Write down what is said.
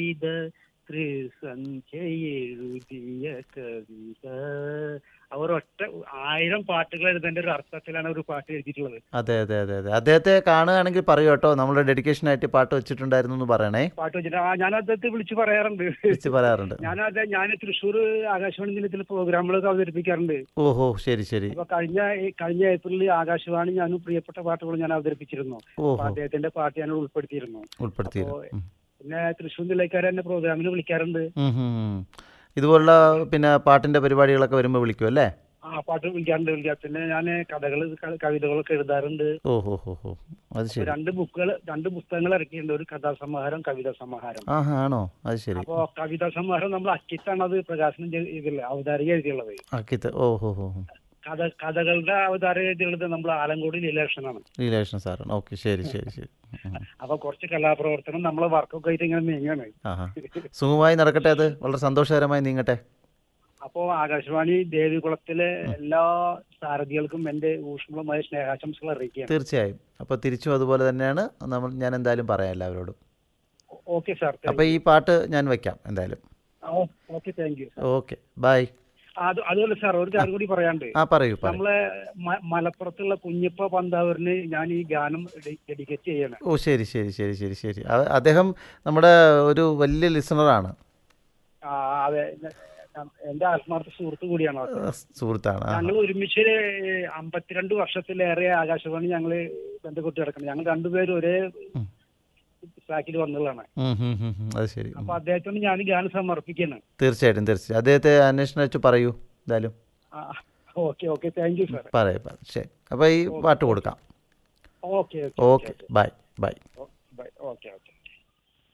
ഇത് ത്രിസന്ധ്യയെഴുതിയ കവിത അവർ ഒറ്റ ആയിരം പാട്ടുകൾ എഴുതേണ്ട ഒരു അർത്ഥത്തിലാണ് ഒരു പാട്ട് എഴുതിയിട്ടുള്ളത് അതെ അതെ അതെ അതെ അദ്ദേഹത്തെ കാണുകയാണെങ്കിൽ പറയൂ കേട്ടോ നമ്മുടെ ഡെഡിക്കേഷനായിട്ട് പാട്ട് വെച്ചിട്ടുണ്ടായിരുന്നു എന്ന് പറയണേ പാട്ട് വെച്ചിട്ട് ആ ഞാൻ അദ്ദേഹത്തെ വിളിച്ച് പറയാറുണ്ട് വിളിച്ച് പറയാറുണ്ട് ഞാൻ അതെ ഞാൻ തൃശ്ശൂർ ആകാശവാണി ദിനത്തിൽ പ്രോഗ്രാമുകളൊക്കെ അവതരിപ്പിക്കാറുണ്ട് ഓഹോ ശരി ശരി അപ്പൊ കഴിഞ്ഞ കഴിഞ്ഞ ഏപ്രിലിൽ ആകാശവാണി ഞാനും പ്രിയപ്പെട്ട പാട്ടുകൾ ഞാൻ അവതരിപ്പിച്ചിരുന്നു അപ്പൊ ഓഹോ അദ്ദേഹത്തിന്റെ പാട്ട് ഞാൻ ഉൾപ്പെടുത്തിയിരുന്നു ഉൾപ്പെടുത്തിയിരുന്നു ഉം. പിന്നെ തൃശ്ശൂർ ജില്ലക്കാർ എന്നെ പ്രോഗ്രാമിന് വിളിക്കാറുണ്ട് ഉം, ഉം, ഉം. ഇതുപോലുള്ള പിന്നെ പാട്ടിൻ്റെ പരിപാടികളൊക്കെ വരുമ്പോൾ വിളിക്കും അല്ലേ ആ പാട്ട് വിളിക്കാറുണ്ട് വിളിക്കാം പിന്നെ ഞാൻ കഥകൾ കവിതകളൊക്കെ എഴുതാറുണ്ട് ഓഹോ ഹോ ഹോ അത് ശരി രണ്ട് ബുക്കുകൾ രണ്ട് പുസ്തകങ്ങൾ ഇറക്കിയിട്ടുണ്ട് ഒരു കഥാസമാഹാരം കവിതാ സമാഹാരം ആഹാ ആണോ അത് ശരി അപ്പോ കവിതാ സമാഹാരം നമ്മൾ അക്കിത്താണ് അത് പ്രകാശനം ചെയ്തില്ല അവതാരിക എഴുതിയുള്ളത് ആക്കിത്ത് ഓഹോ ഹോ ഹോ കഥ കഥകളുടെ അവതാരം എഴുതിയുള്ളത് നമ്മൾ ആലങ്കോട് ലീലാക്ഷനാണ് ലീലേഷൻ സാറാണ് ഓക്കെ ശരി ശരി ശരി ഉം. അപ്പൊ കുറച്ച് കലാപ്രവർത്തനം നമ്മളെ വർക്കൊക്കെ ആയിട്ട് ഇങ്ങനെ നീങ്ങാണ് ആഹാ സുഖമായി നടക്കട്ടെ അത് വളരെ സന്തോഷകരമായി നീങ്ങട്ടെ അപ്പോ ആകാശവാണി ദേവികുളത്തിലെ എല്ലാ സാരഥികൾക്കും എന്റെ ഊഷ്മളമായ സ്നേഹാശംസകൾ അറിയിക്കുകയാണ് തീർച്ചയായും അപ്പോൾ തിരിച്ചും അതുപോലെ തന്നെയാണ് നമ്മൾ ഞാൻ എന്തായാലും പറയാം എല്ലാവരോടും ഓക്കെ സാർ അപ്പോൾ ഈ പാട്ട് ഞാൻ വയ്ക്കാം എന്തായാലും okay thank you okay bye അത് അതുപോലെ സാർ ഒരു കാര്യം കൂടി പറയാണ്ട് ആ പറയൂ പറയൂ നമ്മളെ മ- മലപ്പുറത്തുള്ള കുഞ്ഞിപ്പ പന്താവൂരിന് ഞാൻ ഈ ഗാനം ഡെഡിക്കേറ്റ് ചെയ്യണം ഓ ശരി ശരി ശരി ശരി ശരി അ- അദ്ദേഹം നമ്മുടെ ഒരു വലിയ ലിസണറാണ് ആ, അതെ ഞാൻ- എന്റെ ആത്മാർത്ഥ സുഹൃത്ത് കൂടിയാണ് അത്. സുഹൃത്താണ് ആ. ഞങ്ങൾ ഒരുമിച്ച് അമ്പത്തിരണ്ട് വർഷത്തിലേറെ ആകാശവാണി ഞങ്ങള് ബന്ധപ്പെട്ട് കിടക്കണം ഞങ്ങൾ രണ്ടുപേരും ഒരേ ഉം. ട്രാക്കിൽ വന്നതാണ് ഉം, ഉം, ഉം, ഉം. അത് ശരി ഉം. അപ്പൊ അദ്ദേഹത്തിന് ഞാൻ ഈ ഗാനം സമർപ്പിക്കണം തീർച്ചയായിട്ടും തീർച്ചയായും അദ്ദേഹത്തെ അന്വേഷണം വെച്ച് പറയൂ എന്തായാലും okay okay thank you sir പറയാം പറയാം. ശരി അപ്പോൾ ഈ പാട്ട് കൊടുക്കാം okay okay bye bye bye okay okay